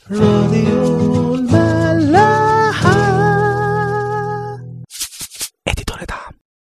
راديو الملاحة اديتور دعم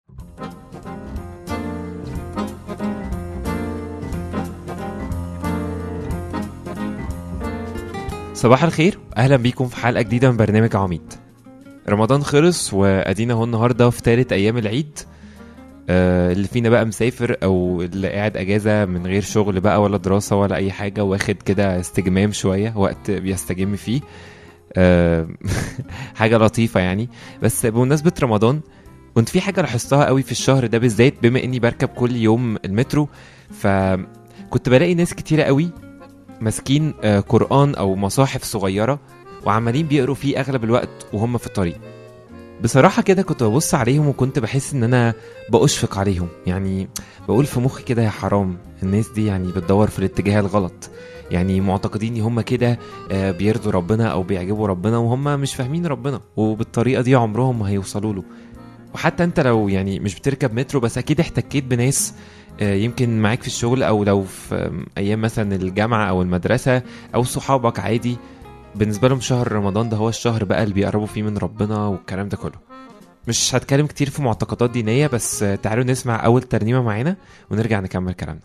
صباح الخير اهلا بيكم في حلقه جديده من برنامج عميد رمضان خلص وادينا اهو النهارده في تالت ايام العيد آه اللي فينا بقى مسافر او اللي قاعد اجازه من غير شغل بقى ولا دراسه ولا اي حاجه واخد كده استجمام شويه وقت بيستجم فيه آه حاجه لطيفه يعني بس بمناسبه رمضان كنت في حاجه لاحظتها قوي في الشهر ده بالذات بما اني بركب كل يوم المترو فكنت بلاقي ناس كتيره قوي ماسكين آه، قرآن أو مصاحف صغيرة وعمالين بيقروا فيه أغلب الوقت وهم في الطريق بصراحة كده كنت ببص عليهم وكنت بحس إن أنا بأشفق عليهم يعني بقول في مخي كده يا حرام الناس دي يعني بتدور في الاتجاه الغلط يعني معتقدين ان هم كده آه، بيرضوا ربنا او بيعجبوا ربنا وهم مش فاهمين ربنا وبالطريقه دي عمرهم ما هيوصلوا له وحتى انت لو يعني مش بتركب مترو بس اكيد احتكيت بناس آه، يمكن معاك في الشغل او لو في آم، ايام مثلا الجامعه او المدرسه او صحابك عادي بالنسبه لهم شهر رمضان ده هو الشهر بقى اللي بيقربوا فيه من ربنا والكلام ده كله مش هتكلم كتير في معتقدات دينيه بس آه، تعالوا نسمع اول ترنيمه معانا ونرجع نكمل كلامنا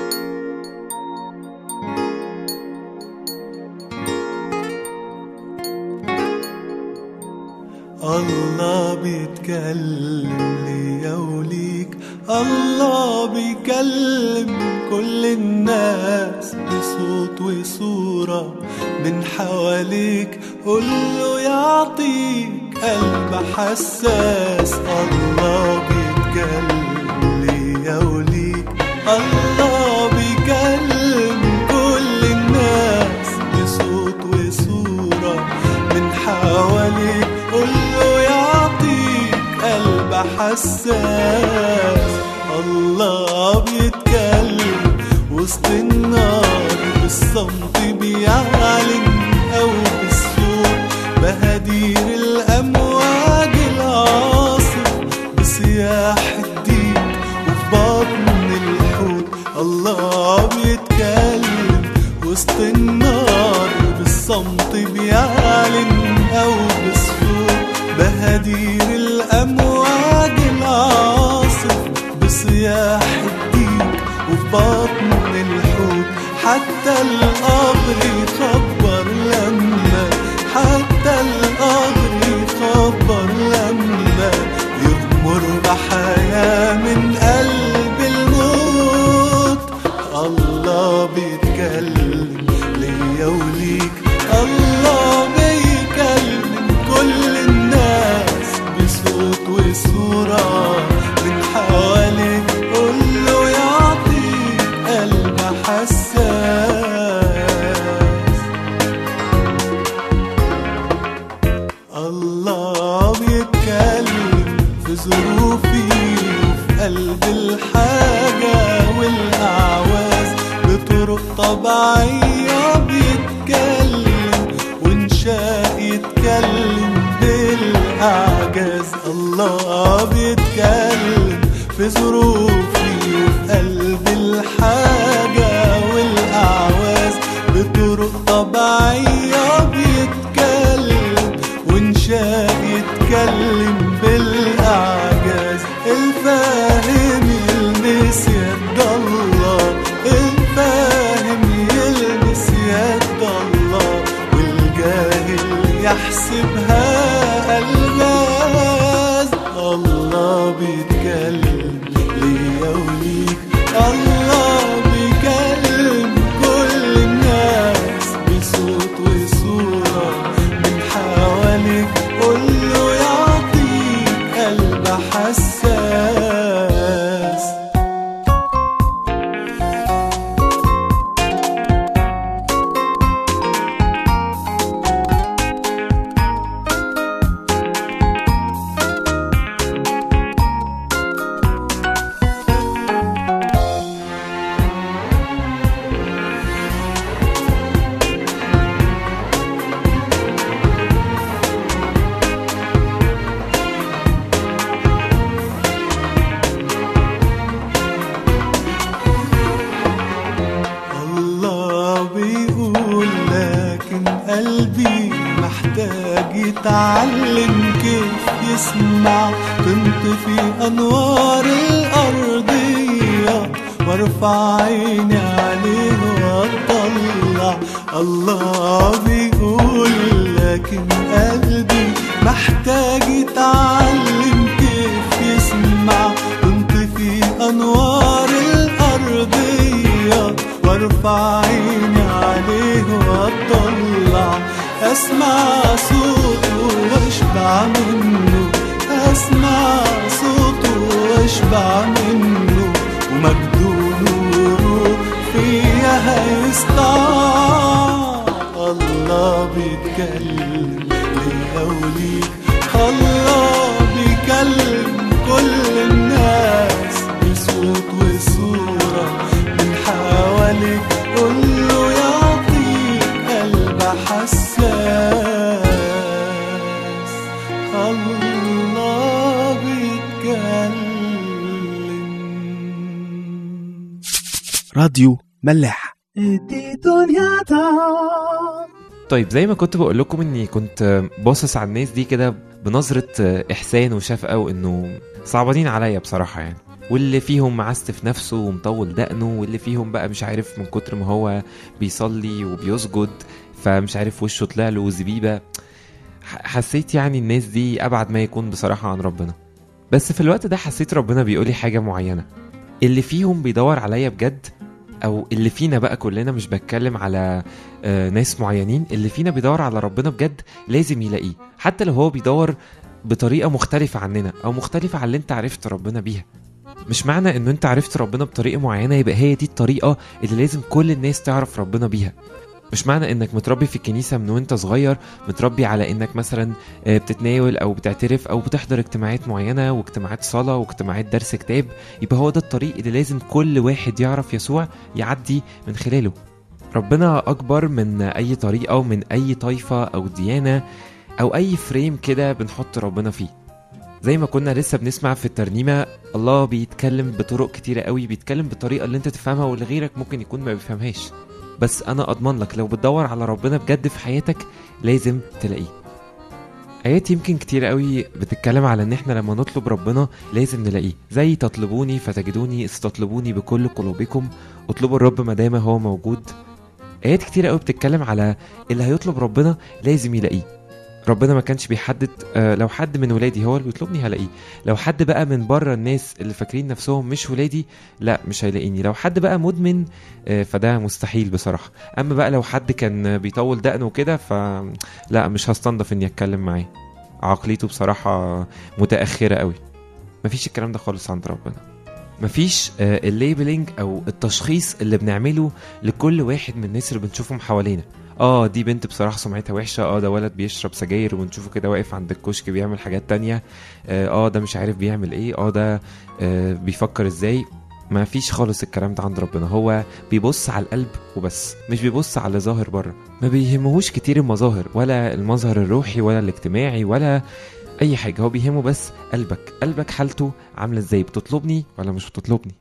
الله بيتكلم ليا وليك الله بيكلم كل الناس بصوت وصورة من حواليك قوله يعطيك قلب حساس الله بيتكلم ليا وليك الله بيكلم كل الناس بصوت وصورة من حواليك قوله يعطيك قلب حساس الله بيتكلم وسط النار بالصمت بيعلن أو بالصوت بهدير الأمواج العاصف بصياح الدين وفي بطن الحوت الله بيتكلم وسط النار بالصمت بيعلن أو بالصوت بهدير الأمواج العاصف بصياح الديك وفي بطن الحوت حتى القبر يخبر لما حتى القبر يخبر لما يغمر بحياة من قلب الموت الله بيتكلم ليا وليك الله بيكلم كل الناس بصوت وصورة من حواليك قوله يعطيك قلب حساس الله بيتكلم في ظروفي وفي قلب الحاجة والأعواز بطرق طبيعية بيتكلم وإنشاء يتكلم بالأعجاز الله بيتكلم في ظروفي وفي قلب الحاجة والأعواز بطرق طبيعية بيتكلم وإنشاء يتكلم بالأعجاز الفاهم يلمس يد الله الفاهم يلمس يد الله والجاهل يحسبها ألغاز الله بيتكلم ليا وليك الله بيكلم كل الناس بصوت وصورة من حواليك قوله يعطيك قلب حساس قلبي محتاج يتعلم كيف يسمع تنطفي أنوار الأرضية وارفع عيني عليه واطلع الله بيقول لكن قلبي محتاج يتعلم كيف يسمع تنطفي أنوار الأرضية وارفع عيني عليه واطلع اسمع صوته واشبع منه اسمع صوته واشبع منه ومجده نوره فيا هيسطع الله بيتكلم ليا وليك الله بيكلم كل الناس بصوت وصورة من حواليك قوله يعطيك قلب حساس الله بيتكلم راديو ملاح طيب زي ما كنت بقول لكم اني كنت باصص على الناس دي كده بنظرة احسان وشفقة وانه صعبانين عليا بصراحة يعني واللي فيهم معستف نفسه ومطول دقنه واللي فيهم بقى مش عارف من كتر ما هو بيصلي وبيسجد فمش عارف وشه طلع له زبيبة ح- حسيت يعني الناس دي ابعد ما يكون بصراحة عن ربنا بس في الوقت ده حسيت ربنا بيقولي حاجة معينة اللي فيهم بيدور عليا بجد او اللي فينا بقى كلنا مش بتكلم على آه، ناس معينين اللي فينا بيدور على ربنا بجد لازم يلاقيه حتى لو هو بيدور بطريقه مختلفه عننا او مختلفه عن اللي انت عرفت ربنا بيها مش معنى ان انت عرفت ربنا بطريقه معينه يبقى هي دي الطريقه اللي لازم كل الناس تعرف ربنا بيها مش معنى انك متربي في الكنيسه من وانت صغير متربي على انك مثلا آه، بتتناول او بتعترف او بتحضر اجتماعات معينه واجتماعات صلاه واجتماعات درس كتاب يبقى هو ده الطريق اللي لازم كل واحد يعرف يسوع يعدي من خلاله ربنا اكبر من اي طريقه ومن اي طائفه او ديانه او اي فريم كده بنحط ربنا فيه زي ما كنا لسه بنسمع في الترنيمه الله بيتكلم بطرق كتيره قوي بيتكلم بالطريقه اللي انت تفهمها واللي غيرك ممكن يكون ما بيفهمهاش بس انا اضمن لك لو بتدور على ربنا بجد في حياتك لازم تلاقيه آيات يمكن كتير قوي بتتكلم على إن إحنا لما نطلب ربنا لازم نلاقيه زي تطلبوني فتجدوني استطلبوني بكل قلوبكم اطلبوا الرب ما دام هو موجود آيات كتير قوي بتتكلم على اللي هيطلب ربنا لازم يلاقيه ربنا ما كانش بيحدد آه، لو حد من ولادي هو اللي بيطلبني هلاقيه لو حد بقى من بره الناس اللي فاكرين نفسهم مش ولادي لا مش هيلاقيني لو حد بقى مدمن آه، فده مستحيل بصراحة اما بقى لو حد كان بيطول دقنه كده ف لا مش هستنضف اني اتكلم معاه عقليته بصراحة متأخرة قوي مفيش الكلام ده خالص عند ربنا مفيش آه، الليبلينج او التشخيص اللي بنعمله لكل واحد من الناس اللي بنشوفهم حوالينا اه دي بنت بصراحة سمعتها وحشة اه ده ولد بيشرب سجاير ونشوفه كده واقف عند الكشك بيعمل حاجات تانية اه آه، ده مش عارف بيعمل ايه اه ده آه بيفكر ازاي ما فيش خالص الكلام ده عند ربنا هو بيبص على القلب وبس مش بيبص على اللي ظاهر بره ما بيهمهوش كتير المظاهر ولا المظهر الروحي ولا الاجتماعي ولا اي حاجه هو بيهمه بس قلبك قلبك حالته عامله ازاي بتطلبني ولا مش بتطلبني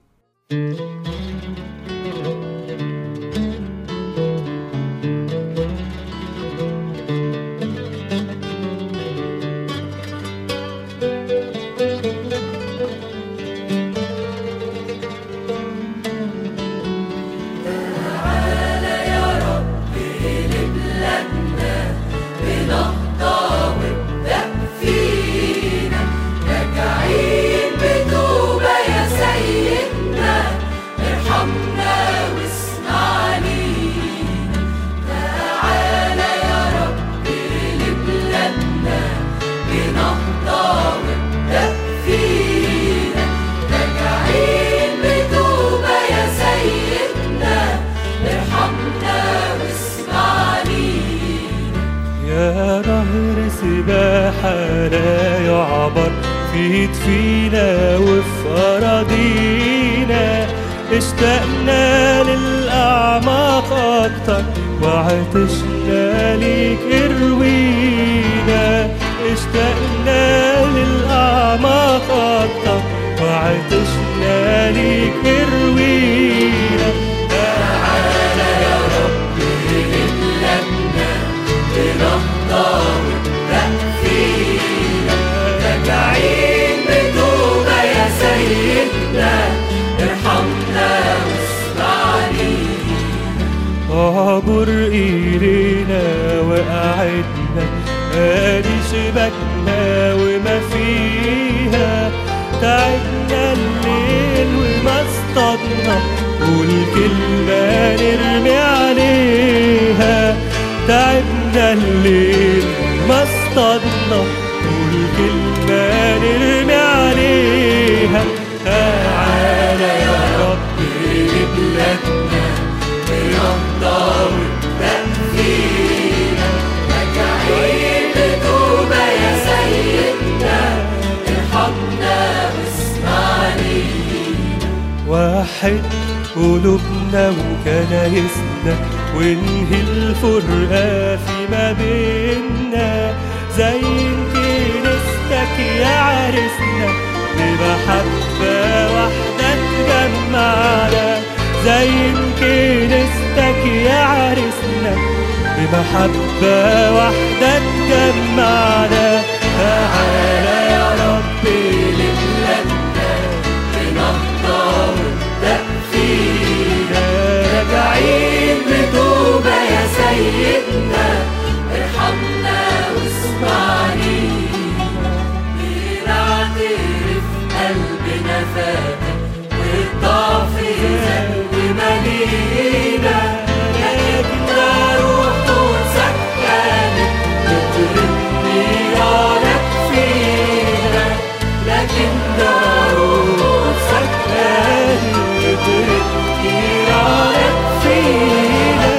راجعين بتوبة يا سيدنا ارحمنا واسمع لينا تعالى يا رب لبلادنا بنهضة وابدأ فينا راجعين بتوبة يا سيدنا ارحمنا واسمع لينا يا نهر سباحة لا يعبر في فينا وفي أراضينا اشتقنا للأعماق أكتر وعطشنا ليك اروينا اشتقنا للأعماق أكتر وعطشنا ليك اروينا تعالى يا رب لبلادنا وقعدنا ادي شبكنا وما فيها تعبنا الليل وما اصطادنا والكلمة نرمي عليها تعبنا الليل ما اصطادنا والكلمة نرمي عليها تعالى يا رب لبلادنا بنهضة فينا راجعين بتوبة يا سيدنا ارحمنا واسمعني واحد قلوبنا وكنايسنا وانهي الفرقة فيما بينا زي كنيستك يا عرسنا بمحبة واحدة تجمعنا زي كنيستك يا عرسنا بمحبة واحدة تجمعنا تعالى يا ربي لبلادنا بنهضة وابدأ فينا راجعين بتوبة يا سيدنا ارحمنا واسمعني بنعترف قلبنا فاتك والضعف ذنب ملينا لكن ده روح قدسك كانت بترد نيرانك فينا لكن ده روح قدسك كانت بترد نيرانك فينا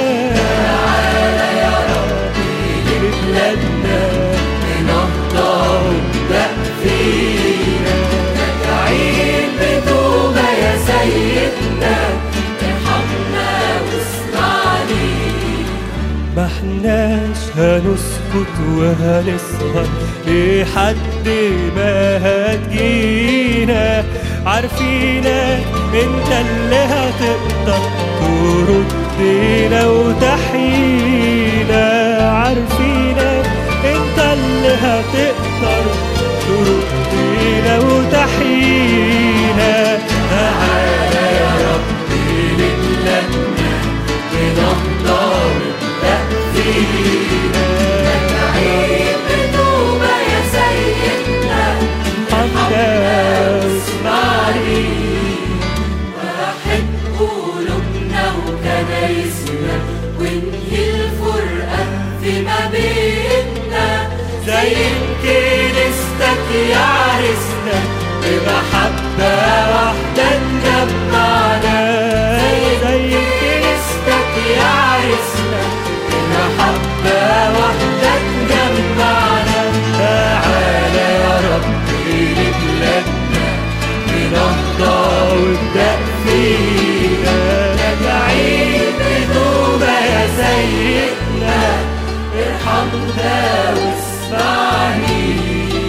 بلادنا بنهضة وابدأ فينا راجعين بتوبة يا سيدنا ارحمنا واسمعني ما احناش هنسكت وهنسهر لحد ما هتجينا عارفينك انت اللي هتقدر تردنا وتحيينا عارفينك انت اللي هتقدر تردنا وتحيينا تعالى يا ربي لبلادنا بنهضة وابدأ فينا راجعين بتوبة يا سيدنا ارحمنا واسمعني واحد قلوبنا وكنايسنا وانهي الفرقة فيما بيننا زي كنيستك يا عرسنا بمحبة واحدة تجمعنا زي كنيستك يا عرسنا بمحبة واحدة تجمعنا تعالى يا ربي لبلادنا بنهضة وابدأ فينا راجعين بتوبة يا سيدنا ارحمنا واسمعني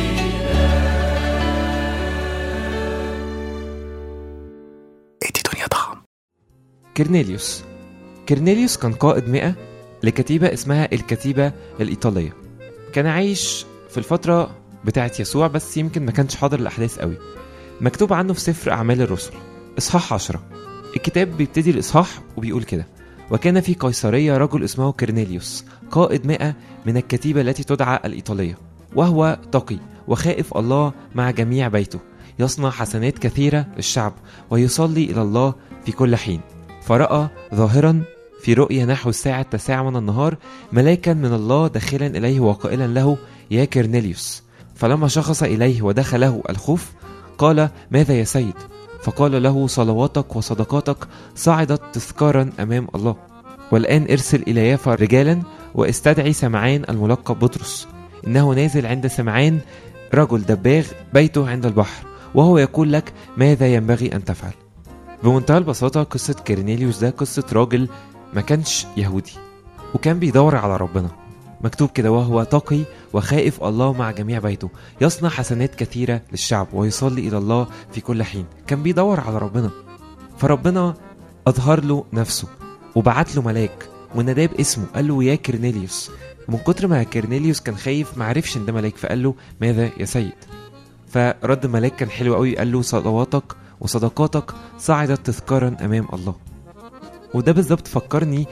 ادي دنيا طعم كرنيليوس كرنيليوس كان قائد مئة لكتيبة اسمها الكتيبة الإيطالية كان عايش في الفترة بتاعة يسوع بس يمكن ما كانش حاضر الأحداث قوي مكتوب عنه في سفر أعمال الرسل إصحاح عشرة الكتاب بيبتدي الإصحاح وبيقول كده وكان في قيصرية رجل اسمه كرنيليوس قائد مئة من الكتيبة التي تدعى الإيطالية وهو تقي وخائف الله مع جميع بيته يصنع حسنات كثيرة للشعب ويصلي إلى الله في كل حين فرأى ظاهرا في رؤيا نحو الساعة التاسعة من النهار ملاكا من الله داخلا إليه وقائلا له يا كرنيليوس فلما شخص إليه ودخله الخوف قال ماذا يا سيد فقال له صلواتك وصدقاتك صعدت تذكارا أمام الله والآن ارسل إلى يافا رجالا واستدعي سمعان الملقب بطرس إنه نازل عند سمعان رجل دباغ بيته عند البحر وهو يقول لك ماذا ينبغي أن تفعل بمنتهى البساطة قصة كيرنيليوس ده قصة راجل ما كانش يهودي وكان بيدور على ربنا مكتوب كده وهو تقي وخائف الله مع جميع بيته يصنع حسنات كثيرة للشعب ويصلي إلى الله في كل حين كان بيدور على ربنا فربنا أظهر له نفسه وبعت له ملاك وناداه باسمه قال له يا كرنيليوس من كتر ما كرنيليوس كان خايف ما عرفش ان ده ملاك فقال له ماذا يا سيد فرد ملاك كان حلو قوي قال له صلواتك وصدقاتك صعدت تذكارا امام الله وده بالظبط فكرني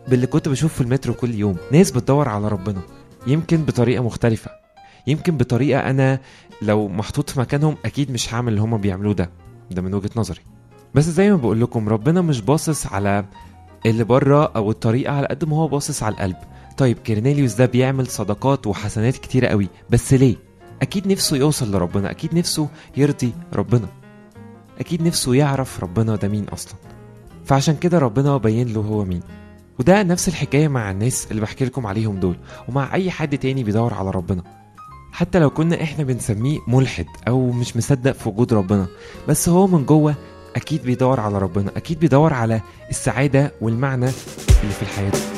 باللي كنت بشوف في المترو كل يوم ناس بتدور على ربنا يمكن بطريقة مختلفة يمكن بطريقة أنا لو محطوط في مكانهم أكيد مش هعمل اللي هما بيعملوه ده ده من وجهة نظري بس زي ما بقول لكم ربنا مش باصص على اللي بره أو الطريقة على قد ما هو باصص على القلب طيب كيرنيليوس ده بيعمل صدقات وحسنات كتيرة قوي بس ليه؟ أكيد نفسه يوصل لربنا أكيد نفسه يرضي ربنا أكيد نفسه يعرف ربنا ده مين أصلا فعشان كده ربنا بين له هو مين وده نفس الحكاية مع الناس اللي بحكي لكم عليهم دول ومع أي حد تاني بيدور على ربنا حتى لو كنا احنا بنسميه ملحد أو مش مصدق في وجود ربنا بس هو من جوه أكيد بيدور على ربنا أكيد بيدور على السعادة والمعنى اللي في الحياة دي.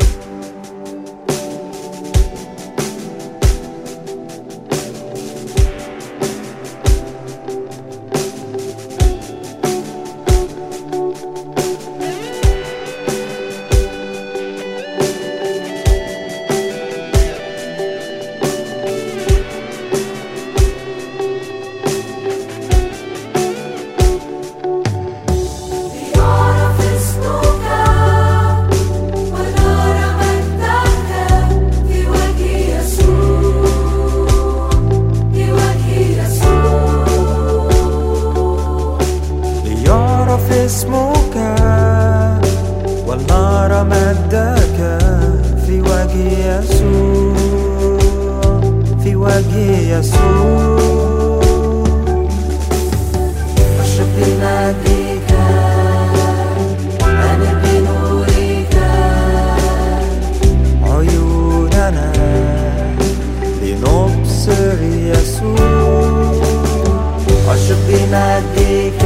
يعرف اسمك ونار مجدك في وجه يسوع في وجه يسوع ليعرف اسمك والنار مجدك في وجه يسوع في وجه يسوع أشرق بمجدك أنا بنورك عيوننا لنبصر يسوع أشرق بمجدك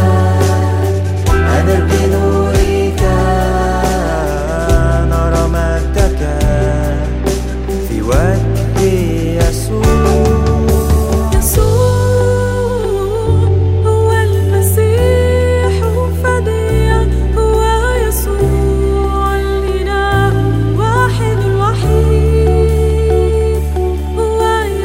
أنا بنورك نرى مجدك في وجه يسوع يسوع هو المسيح فدية هو يسوع الإله واحد الوحيد هو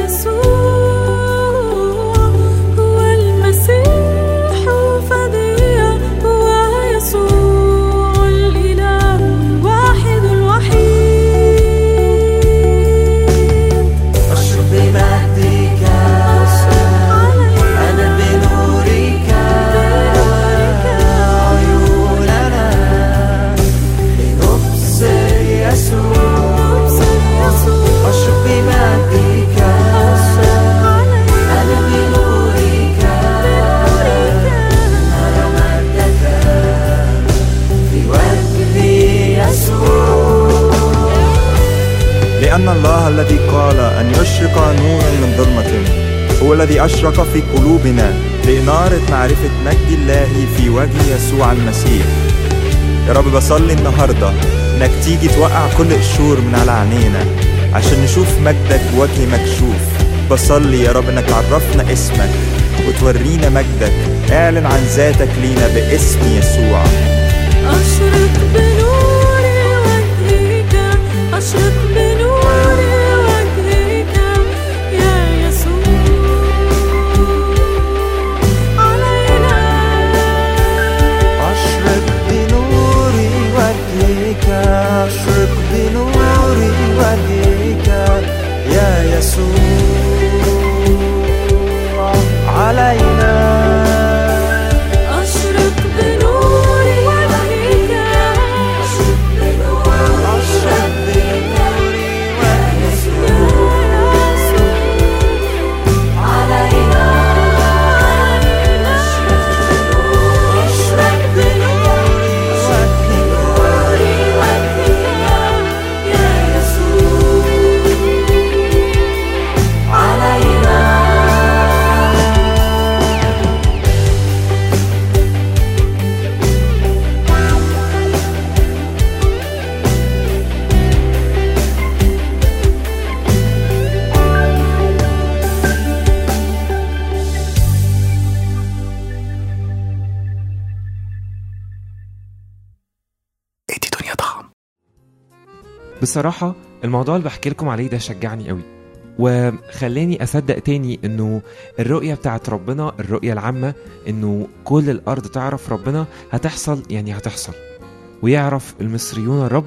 يسوع هو المسيح فدية هو يسوع الإله واحد الوحيد أشرق بمجدك أنا بنورك عيوننا لنبصر يسوع أشرق بمجدك أنا بنورك نرى مجدك في وجه يسوع لأن الله الذي قال أن يشرق نور من ظلمة هو الذي أشرق في قلوبنا لإنارة معرفة مجد الله في وجه يسوع المسيح يا رب بصلي النهاردة إنك تيجي توقع كل قشور من على عينينا عشان نشوف مجدك بوجه مكشوف بصلي يا رب إنك تعرفنا اسمك وتورينا مجدك اعلن عن ذاتك لينا باسم يسوع أشرق بنور وجهك أشرق بنور وجهك يا يسوع علينا أشرق بنور وجهك أشرق بنور وجهك يا يسوع علينا أشرق بنور وجهك أشرق بنور أشرق بنور علينا أشرق بنور وجهك يا يسوع علينا ادي دنيا طعم بصراحة الموضوع اللي بحكي لكم عليه ده شجعني قوي وخلاني أصدق تاني إنه الرؤية بتاعت ربنا الرؤية العامة إنه كل الأرض تعرف ربنا هتحصل يعني هتحصل ويعرف المصريون الرب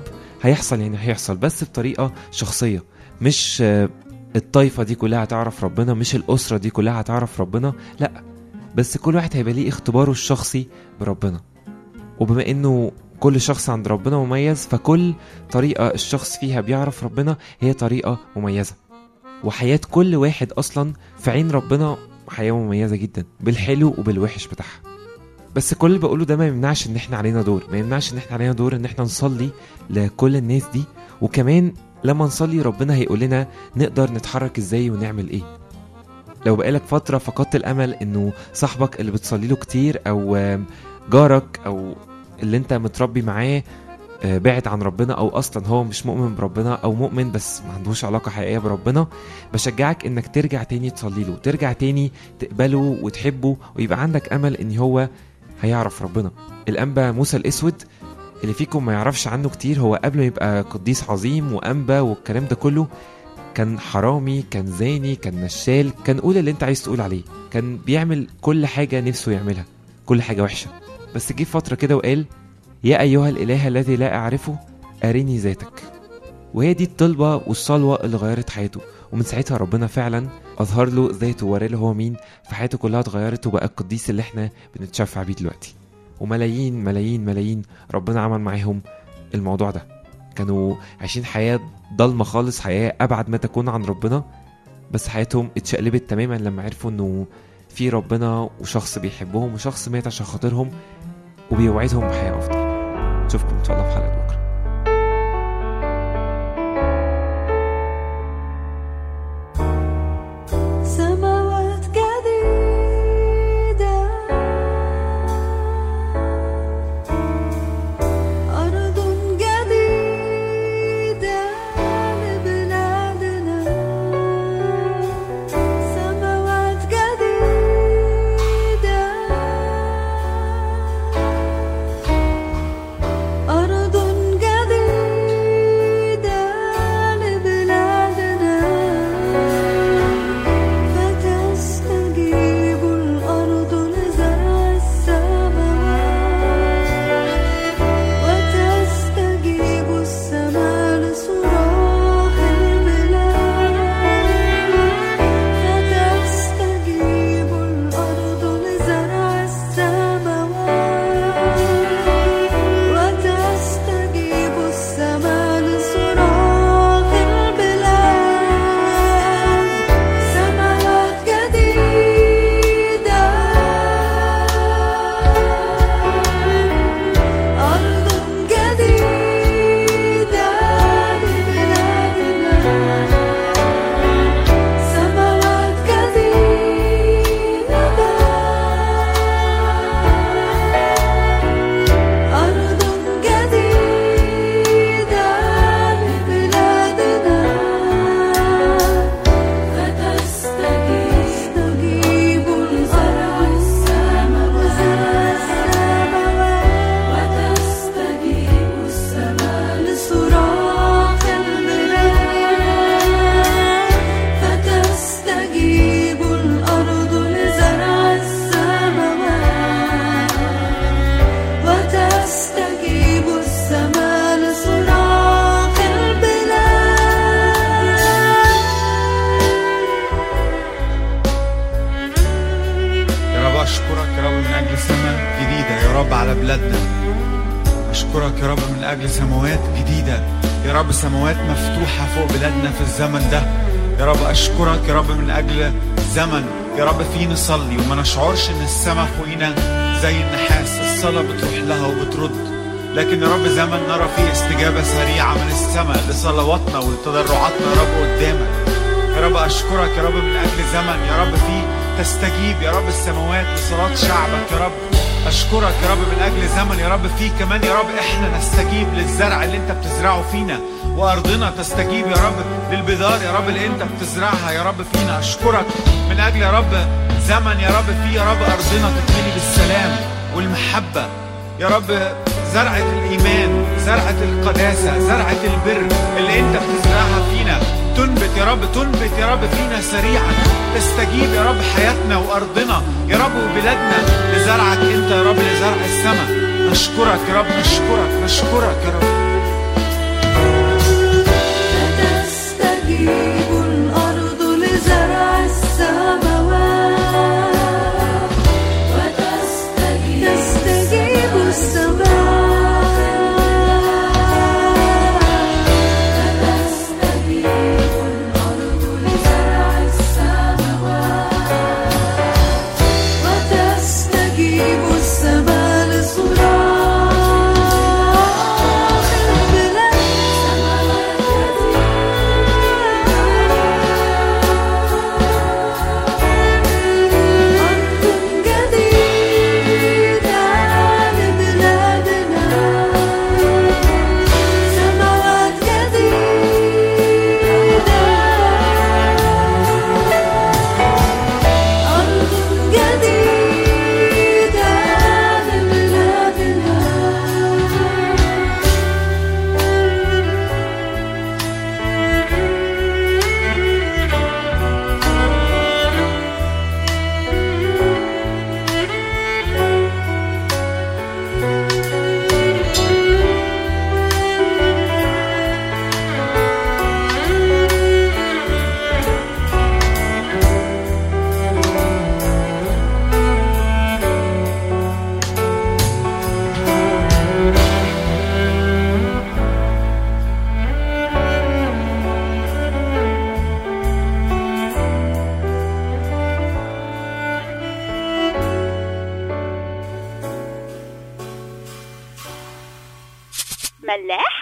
هيحصل يعني هيحصل بس بطريقه شخصيه مش آه، الطائفه دي كلها هتعرف ربنا مش الاسره دي كلها هتعرف ربنا لا بس كل واحد هيبقى ليه اختباره الشخصي بربنا وبما انه كل شخص عند ربنا مميز فكل طريقه الشخص فيها بيعرف ربنا هي طريقه مميزه وحياه كل واحد اصلا في عين ربنا حياه مميزه جدا بالحلو وبالوحش بتاعها بس كل اللي بقوله ده ما يمنعش ان احنا علينا دور ما يمنعش ان احنا علينا دور ان احنا نصلي لكل الناس دي وكمان لما نصلي ربنا هيقول لنا نقدر نتحرك ازاي ونعمل ايه لو بقالك فترة فقدت الأمل إنه صاحبك اللي بتصلي له كتير أو آم، جارك أو اللي أنت متربي معاه آه، بعد عن ربنا أو أصلا هو مش مؤمن بربنا أو مؤمن بس ما عندوش علاقة حقيقية بربنا بشجعك إنك ترجع تاني تصلي له ترجع تاني تقبله وتحبه ويبقى عندك أمل إن هو هيعرف ربنا الأنبا موسى الأسود اللي فيكم ما يعرفش عنه كتير هو قبل ما يبقى قديس عظيم وأنبا والكلام ده كله كان حرامي كان زاني كان نشال كان قول اللي انت عايز تقول عليه كان بيعمل كل حاجة نفسه يعملها كل حاجة وحشة بس جه فترة كده وقال يا أيها الإله الذي لا أعرفه أرني ذاتك وهي دي الطلبة والصلوة اللي غيرت حياته ومن ساعتها ربنا فعلا أظهر له ذاته وورى له هو مين فحياته كلها اتغيرت وبقى القديس اللي احنا بنتشفع بيه دلوقتي وملايين ملايين ملايين ربنا عمل معاهم الموضوع ده كانوا عايشين حياة ضلمة خالص حياة أبعد ما تكون عن ربنا بس حياتهم اتشقلبت تماما لما عرفوا إنه في ربنا وشخص بيحبهم وشخص مات عشان خاطرهم وبيوعدهم بحياة أفضل نشوفكم إن شاء الله في حلقة بكرة سماوات جديدة أرض جديدة لبلادنا سماوات جديدة أرض جديدة لبلادنا فتستجيب الأرض لزرع السماوات وتستجيب السماء لصراخ البلاد فتستجيب الأرض لزرع السماوات وتستجيب السماء لصراخ البلاد سماوات جديدة أرض جديدة لبلادنا سماوات جديدة أرض جديدة لبلادنا فتستجيب الأرض السماوات وتستجيب السماء لصراخ البلاد فتستجيب الأرض لزرع السماوات وتستجيب السماء لصراخ البلاد يا رب أشكرك يا رب من أجل سماء جديدة يا رب على بلادنا أشكرك يا رب من أجل سماوات جديدة يا رب سماوات مفتوحة فوق بلادنا في الزمن ده يا رب أشكرك يا رب من أجل زمن يا رب فيه نصلي وما نشعرش إن السماء فوقينا زي النحاس الصلاة بتروح لها وبترد لكن يا رب زمن نرى فيه استجابة سريعة من السماء لصلواتنا ولتضرعاتنا يا رب قدامك يا رب أشكرك يا رب من أجل زمن يا رب فيه تستجيب يا رب السماوات لصلاة شعبك يا رب أشكرك يا رب من أجل زمن يا رب فيه كمان يا رب إحنا نستجيب للزرع اللي أنت بتزرعه فينا وأرضنا تستجيب يا رب للبذار يا رب اللي أنت بتزرعها يا رب فينا أشكرك من أجل يا رب زمن يا رب فيه يا رب أرضنا تتملي بالسلام والمحبة يا رب زرعة الإيمان زرعة القداسة زرعة البر اللي أنت بتزرعها فينا تنبت يا رب تنبت يا رب فينا سريعا تستجيب يا رب حياتنا وأرضنا يا رب وبلادنا لزرعك أنت يا رب لزرع السماء نشكرك يا رب نشكرك نشكرك يا رب فلاح